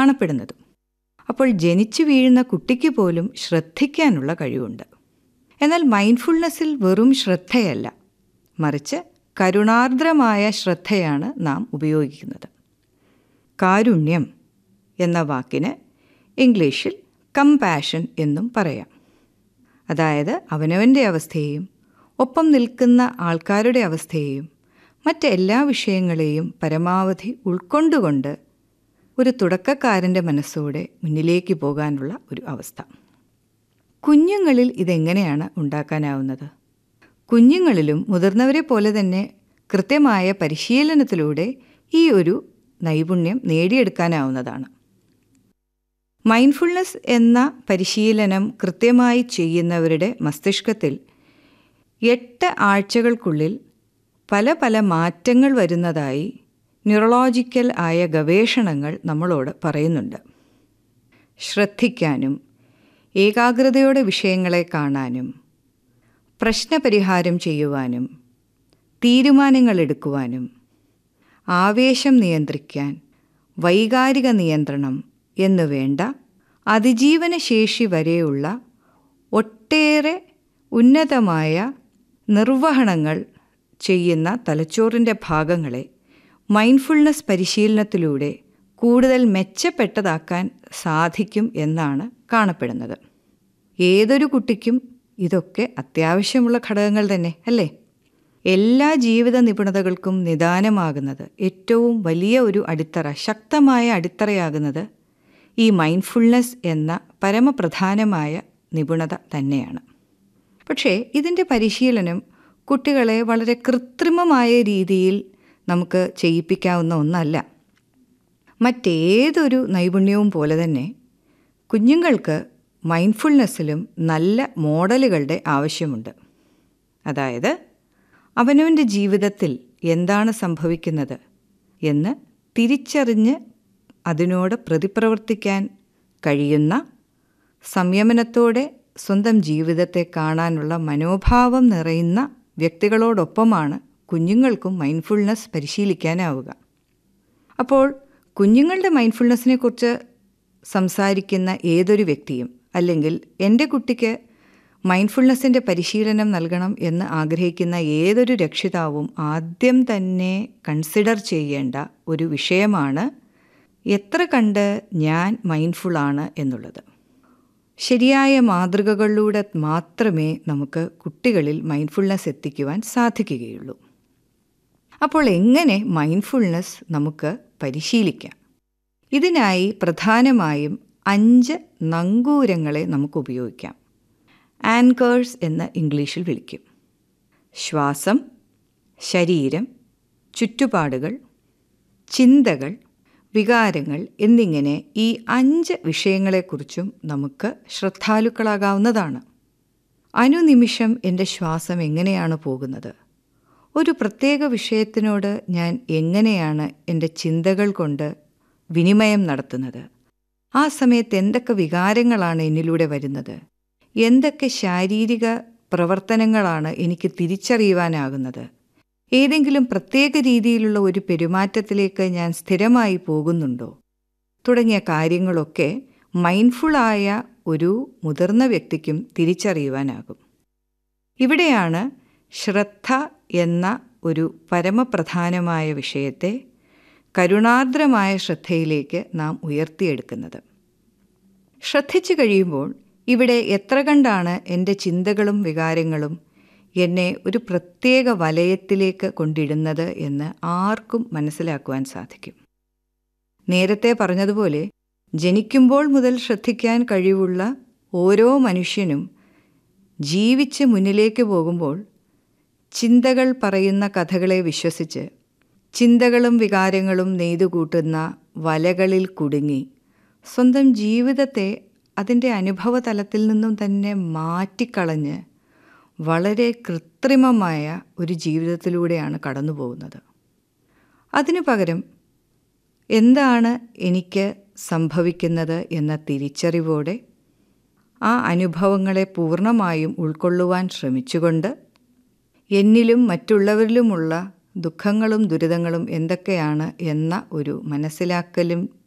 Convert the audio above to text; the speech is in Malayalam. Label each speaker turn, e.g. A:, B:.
A: കാണപ്പെടുന്നത് അപ്പോൾ ജനിച്ചു വീഴുന്ന കുട്ടിക്ക് പോലും ശ്രദ്ധിക്കാനുള്ള കഴിവുണ്ട് എന്നാൽ മൈൻഡ്ഫുൾനെസ്സിൽ വെറും ശ്രദ്ധയല്ല മറിച്ച് കരുണാർദ്രമായ ശ്രദ്ധയാണ് നാം ഉപയോഗിക്കുന്നത് കാരുണ്യം എന്ന വാക്കിന് ഇംഗ്ലീഷിൽ കമ്പാഷൻ എന്നും പറയാം അതായത് അവനവൻ്റെ അവസ്ഥയെയും ഒപ്പം നിൽക്കുന്ന ആൾക്കാരുടെ അവസ്ഥയെയും മറ്റെല്ലാ വിഷയങ്ങളെയും പരമാവധി ഉൾക്കൊണ്ടുകൊണ്ട് ഒരു തുടക്കക്കാരൻ്റെ മനസ്സോടെ മുന്നിലേക്ക് പോകാനുള്ള ഒരു അവസ്ഥ കുഞ്ഞുങ്ങളിൽ ഇതെങ്ങനെയാണ് ഉണ്ടാക്കാനാവുന്നത് കുഞ്ഞുങ്ങളിലും മുതിർന്നവരെ പോലെ തന്നെ കൃത്യമായ പരിശീലനത്തിലൂടെ ഈ ഒരു നൈപുണ്യം നേടിയെടുക്കാനാവുന്നതാണ് മൈൻഡ്ഫുൾനെസ് എന്ന പരിശീലനം കൃത്യമായി ചെയ്യുന്നവരുടെ മസ്തിഷ്കത്തിൽ എട്ട് ആഴ്ചകൾക്കുള്ളിൽ പല പല മാറ്റങ്ങൾ വരുന്നതായി ന്യൂറോളജിക്കൽ ആയ ഗവേഷണങ്ങൾ നമ്മളോട് പറയുന്നുണ്ട് ശ്രദ്ധിക്കാനും ഏകാഗ്രതയോടെ വിഷയങ്ങളെ കാണാനും പ്രശ്നപരിഹാരം ചെയ്യുവാനും തീരുമാനങ്ങൾ എടുക്കുവാനും ആവേശം നിയന്ത്രിക്കാൻ വൈകാരിക നിയന്ത്രണം എന്നു വേണ്ട അതിജീവനശേഷി വരെയുള്ള ഒട്ടേറെ ഉന്നതമായ നിർവഹണങ്ങൾ ചെയ്യുന്ന തലച്ചോറിൻ്റെ ഭാഗങ്ങളെ മൈൻഡ്ഫുൾനെസ് പരിശീലനത്തിലൂടെ കൂടുതൽ മെച്ചപ്പെട്ടതാക്കാൻ സാധിക്കും എന്നാണ് കാണപ്പെടുന്നത് ഏതൊരു കുട്ടിക്കും ഇതൊക്കെ അത്യാവശ്യമുള്ള ഘടകങ്ങൾ തന്നെ അല്ലേ എല്ലാ ജീവിത നിപുണതകൾക്കും നിദാനമാകുന്നത് ഏറ്റവും വലിയ ഒരു അടിത്തറ ശക്തമായ അടിത്തറയാകുന്നത് ഈ മൈൻഡ്ഫുൾനെസ് എന്ന പരമപ്രധാനമായ നിപുണത തന്നെയാണ് പക്ഷേ ഇതിൻ്റെ പരിശീലനം കുട്ടികളെ വളരെ കൃത്രിമമായ രീതിയിൽ നമുക്ക് ചെയ്യിപ്പിക്കാവുന്ന ഒന്നല്ല മറ്റേതൊരു നൈപുണ്യവും പോലെ തന്നെ കുഞ്ഞുങ്ങൾക്ക് മൈൻഡ്ഫുൾനെസ്സിലും നല്ല മോഡലുകളുടെ ആവശ്യമുണ്ട് അതായത് അവനവൻ്റെ ജീവിതത്തിൽ എന്താണ് സംഭവിക്കുന്നത് എന്ന് തിരിച്ചറിഞ്ഞ് അതിനോട് പ്രതിപ്രവർത്തിക്കാൻ കഴിയുന്ന സംയമനത്തോടെ സ്വന്തം ജീവിതത്തെ കാണാനുള്ള മനോഭാവം നിറയുന്ന വ്യക്തികളോടൊപ്പമാണ് കുഞ്ഞുങ്ങൾക്കും മൈൻഡ്ഫുൾനെസ് പരിശീലിക്കാനാവുക അപ്പോൾ കുഞ്ഞുങ്ങളുടെ മൈൻഡ്ഫുൾനെസ്സിനെ കുറിച്ച് സംസാരിക്കുന്ന ഏതൊരു വ്യക്തിയും അല്ലെങ്കിൽ എൻ്റെ കുട്ടിക്ക് മൈൻഡ്ഫുൾനെസ്സിൻ്റെ പരിശീലനം നൽകണം എന്ന് ആഗ്രഹിക്കുന്ന ഏതൊരു രക്ഷിതാവും ആദ്യം തന്നെ കൺസിഡർ ചെയ്യേണ്ട ഒരു വിഷയമാണ് എത്ര കണ്ട് ഞാൻ മൈൻഡ്ഫുള്ളാണ് എന്നുള്ളത് ശരിയായ മാതൃകകളിലൂടെ മാത്രമേ നമുക്ക് കുട്ടികളിൽ മൈൻഡ്ഫുൾനെസ് എത്തിക്കുവാൻ സാധിക്കുകയുള്ളൂ അപ്പോൾ എങ്ങനെ മൈൻഡ്ഫുൾനെസ് നമുക്ക് പരിശീലിക്കാം ഇതിനായി പ്രധാനമായും അഞ്ച് നങ്കൂരങ്ങളെ നമുക്ക് ഉപയോഗിക്കാം ആൻകേഴ്സ് എന്ന് ഇംഗ്ലീഷിൽ വിളിക്കും ശ്വാസം ശരീരം ചുറ്റുപാടുകൾ ചിന്തകൾ വികാരങ്ങൾ എന്നിങ്ങനെ ഈ അഞ്ച് വിഷയങ്ങളെക്കുറിച്ചും നമുക്ക് ശ്രദ്ധാലുക്കളാകാവുന്നതാണ് അനുനിമിഷം എൻ്റെ ശ്വാസം എങ്ങനെയാണ് പോകുന്നത് ഒരു പ്രത്യേക വിഷയത്തിനോട് ഞാൻ എങ്ങനെയാണ് എൻ്റെ ചിന്തകൾ കൊണ്ട് വിനിമയം നടത്തുന്നത് ആ സമയത്ത് എന്തൊക്കെ വികാരങ്ങളാണ് എന്നിലൂടെ വരുന്നത് എന്തൊക്കെ ശാരീരിക പ്രവർത്തനങ്ങളാണ് എനിക്ക് തിരിച്ചറിയുവാനാകുന്നത് ഏതെങ്കിലും പ്രത്യേക രീതിയിലുള്ള ഒരു പെരുമാറ്റത്തിലേക്ക് ഞാൻ സ്ഥിരമായി പോകുന്നുണ്ടോ തുടങ്ങിയ കാര്യങ്ങളൊക്കെ മൈൻഡ്ഫുള്ളായ ഒരു മുതിർന്ന വ്യക്തിക്കും തിരിച്ചറിയുവാനാകും ഇവിടെയാണ് ശ്രദ്ധ എന്ന ഒരു പരമപ്രധാനമായ വിഷയത്തെ കരുണാർദ്രമായ ശ്രദ്ധയിലേക്ക് നാം ഉയർത്തിയെടുക്കുന്നത് ശ്രദ്ധിച്ചു കഴിയുമ്പോൾ ഇവിടെ എത്ര കണ്ടാണ് എൻ്റെ ചിന്തകളും വികാരങ്ങളും എന്നെ ഒരു പ്രത്യേക വലയത്തിലേക്ക് കൊണ്ടിടുന്നത് എന്ന് ആർക്കും മനസ്സിലാക്കുവാൻ സാധിക്കും നേരത്തെ പറഞ്ഞതുപോലെ ജനിക്കുമ്പോൾ മുതൽ ശ്രദ്ധിക്കാൻ കഴിവുള്ള ഓരോ മനുഷ്യനും ജീവിച്ച് മുന്നിലേക്ക് പോകുമ്പോൾ ചിന്തകൾ പറയുന്ന കഥകളെ വിശ്വസിച്ച് ചിന്തകളും വികാരങ്ങളും നെയ്തുകൂട്ടുന്ന വലകളിൽ കുടുങ്ങി സ്വന്തം ജീവിതത്തെ അതിൻ്റെ അനുഭവതലത്തിൽ നിന്നും തന്നെ മാറ്റിക്കളഞ്ഞ് വളരെ കൃത്രിമമായ ഒരു ജീവിതത്തിലൂടെയാണ് കടന്നു പോകുന്നത് അതിനു പകരം എന്താണ് എനിക്ക് സംഭവിക്കുന്നത് എന്ന തിരിച്ചറിവോടെ ആ അനുഭവങ്ങളെ പൂർണ്ണമായും ഉൾക്കൊള്ളുവാൻ ശ്രമിച്ചുകൊണ്ട് എന്നിലും മറ്റുള്ളവരിലുമുള്ള ദുഃഖങ്ങളും ദുരിതങ്ങളും എന്തൊക്കെയാണ് എന്ന ഒരു മനസ്സിലാക്കലും